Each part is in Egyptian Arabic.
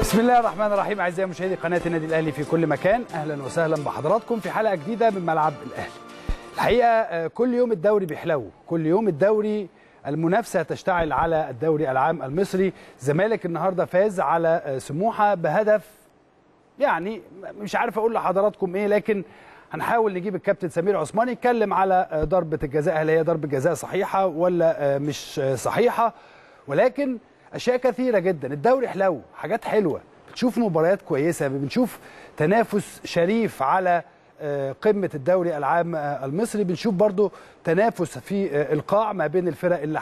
بسم الله الرحمن الرحيم اعزائي مشاهدي قناه النادي الاهلي في كل مكان اهلا وسهلا بحضراتكم في حلقه جديده من ملعب الاهلي الحقيقه آه، كل يوم الدوري بيحلو كل يوم الدوري المنافسه تشتعل على الدوري العام المصري الزمالك النهارده فاز على آه، سموحه بهدف يعني مش عارف اقول لحضراتكم ايه لكن هنحاول نجيب الكابتن سمير عثمان يتكلم على آه، ضربه الجزاء هل هي ضربه جزاء صحيحه ولا آه، مش آه، صحيحه ولكن اشياء كثيره جدا الدوري حلو حاجات حلوه بتشوف مباريات كويسه بنشوف تنافس شريف على آه، قمه الدوري العام آه، المصري بنشوف برضو تنافس في آه، القاع ما بين الفرق اللي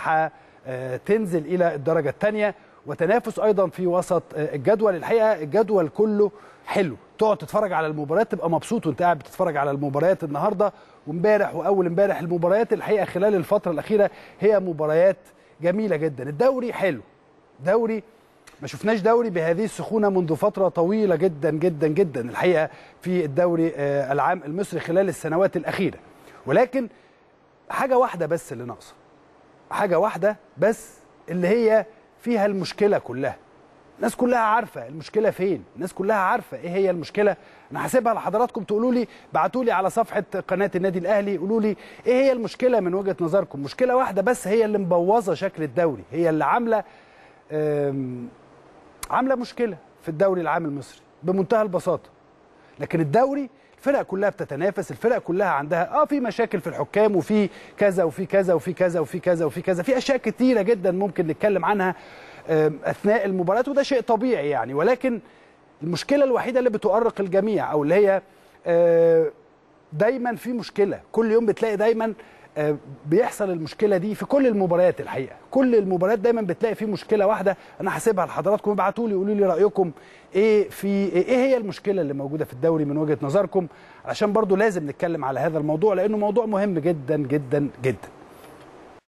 هتنزل الى الدرجه الثانيه وتنافس ايضا في وسط آه، الجدول الحقيقه الجدول كله حلو تقعد تتفرج على المباريات تبقى مبسوط وانت قاعد بتتفرج على المباريات النهارده وامبارح واول امبارح المباريات الحقيقه خلال الفتره الاخيره هي مباريات جميله جدا الدوري حلو دوري ما شفناش دوري بهذه السخونه منذ فتره طويله جدا جدا جدا الحقيقه في الدوري آه، العام المصري خلال السنوات الاخيره ولكن حاجه واحده بس اللي ناقصه حاجه واحده بس اللي هي فيها المشكله كلها الناس كلها عارفه المشكله فين الناس كلها عارفه ايه هي المشكله انا هسيبها لحضراتكم تقولوا لي ابعتوا لي على صفحه قناه النادي الاهلي قولوا لي ايه هي المشكله من وجهه نظركم مشكله واحده بس هي اللي مبوظه شكل الدوري هي اللي عامله آم، عامله مشكله في الدوري العام المصري بمنتهى البساطه لكن الدوري الفرق كلها بتتنافس الفرق كلها عندها اه في مشاكل في الحكام وفي كذا وفي كذا وفي كذا وفي كذا وفي كذا في اشياء كتيره جدا ممكن نتكلم عنها آم، اثناء المباراه وده شيء طبيعي يعني ولكن المشكله الوحيده اللي بتؤرق الجميع او اللي هي آه، دايما في مشكله كل يوم بتلاقي دايما آه، بيحصل المشكله دي في كل المباريات الحقيقه كل المباريات دايما بتلاقي في مشكله واحده انا هسيبها لحضراتكم ابعتوا لي قولوا لي رايكم ايه في ايه هي المشكله اللي موجوده في الدوري من وجهه نظركم عشان برضو لازم نتكلم على هذا الموضوع لانه موضوع مهم جدا جدا جدا